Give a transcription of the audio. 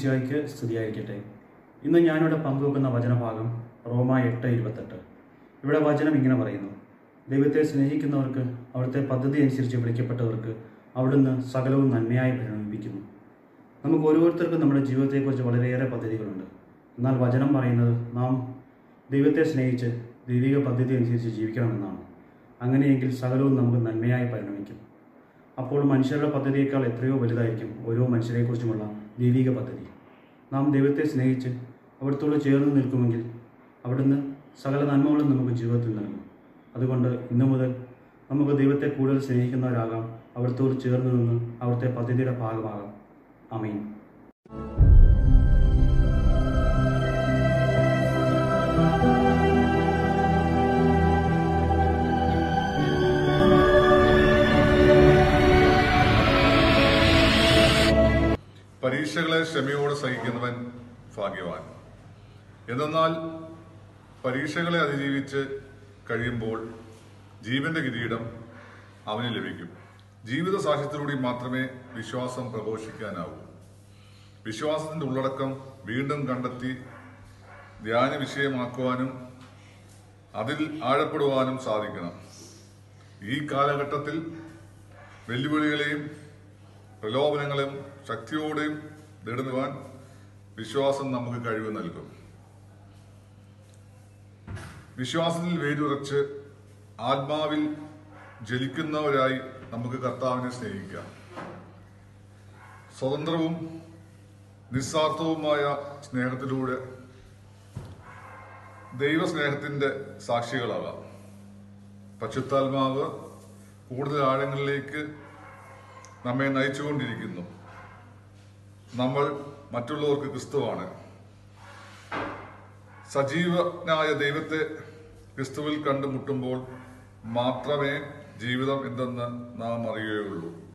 ഈശോയ്ക്ക് സ്തുതിയായിരിക്കട്ടെ ഇന്ന് ഞാനിവിടെ പങ്കുവെക്കുന്ന വചനഭാഗം റോമ എട്ട് ഇരുപത്തെട്ട് ഇവിടെ വചനം ഇങ്ങനെ പറയുന്നു ദൈവത്തെ സ്നേഹിക്കുന്നവർക്ക് അവിടുത്തെ പദ്ധതി അനുസരിച്ച് വിളിക്കപ്പെട്ടവർക്ക് അവിടുന്ന് സകലവും നന്മയായി പരിണമിപ്പിക്കുന്നു നമുക്ക് ഓരോരുത്തർക്കും നമ്മുടെ ജീവിതത്തെക്കുറിച്ച് വളരെയേറെ പദ്ധതികളുണ്ട് എന്നാൽ വചനം പറയുന്നത് നാം ദൈവത്തെ സ്നേഹിച്ച് ദൈവിക പദ്ധതി അനുസരിച്ച് ജീവിക്കണമെന്നാണ് അങ്ങനെയെങ്കിൽ സകലവും നമുക്ക് നന്മയായി പരിണമിക്കും അപ്പോൾ മനുഷ്യരുടെ പദ്ധതിയേക്കാൾ എത്രയോ വലുതായിരിക്കും ഓരോ മനുഷ്യരെക്കുറിച്ചുമുള്ള ദൈവിക പദ്ധതി നാം ദൈവത്തെ സ്നേഹിച്ച് അവിടത്തോട് ചേർന്ന് നിൽക്കുമെങ്കിൽ അവിടുന്ന് സകല നന്മകളും നമുക്ക് ജീവിതത്തിൽ നൽകും അതുകൊണ്ട് ഇന്നു മുതൽ നമുക്ക് ദൈവത്തെ കൂടുതൽ സ്നേഹിക്കുന്നവരാകാം അവിടത്തോട് ചേർന്ന് നിന്ന് അവിടുത്തെ പദ്ധതിയുടെ ഭാഗമാകാം അമീൻ പരീക്ഷകളെ ക്ഷമയോടെ സഹിക്കുന്നവൻ ഭാഗ്യവാൻ എന്തെന്നാൽ പരീക്ഷകളെ അതിജീവിച്ച് കഴിയുമ്പോൾ ജീവന്റെ കിരീടം അവന് ലഭിക്കും ജീവിത സാക്ഷ്യത്തിലൂടെ മാത്രമേ വിശ്വാസം പ്രഘോഷിക്കാനാവൂ വിശ്വാസത്തിന്റെ ഉള്ളടക്കം വീണ്ടും കണ്ടെത്തി ധ്യാന വിഷയമാക്കുവാനും അതിൽ ആഴപ്പെടുവാനും സാധിക്കണം ഈ കാലഘട്ടത്തിൽ വെല്ലുവിളികളെയും പ്രലോഭനങ്ങളെയും ശക്തിയോടെയും നേടുവാൻ വിശ്വാസം നമുക്ക് കഴിവ് നൽകും വിശ്വാസത്തിൽ വേരുറച്ച് ആത്മാവിൽ ജലിക്കുന്നവരായി നമുക്ക് കർത്താവിനെ സ്നേഹിക്കാം സ്വതന്ത്രവും നിസ്വാർത്ഥവുമായ സ്നേഹത്തിലൂടെ ദൈവസ്നേഹത്തിന്റെ സാക്ഷികളാകാം പശുത്താത്മാവ് കൂടുതൽ ആഴങ്ങളിലേക്ക് നമ്മെ നയിച്ചുകൊണ്ടിരിക്കുന്നു നമ്മൾ മറ്റുള്ളവർക്ക് ക്രിസ്തുവാണ് സജീവനായ ദൈവത്തെ ക്രിസ്തുവിൽ കണ്ടുമുട്ടുമ്പോൾ മാത്രമേ ജീവിതം എന്തെന്ന് നാം അറിയുകയുള്ളൂ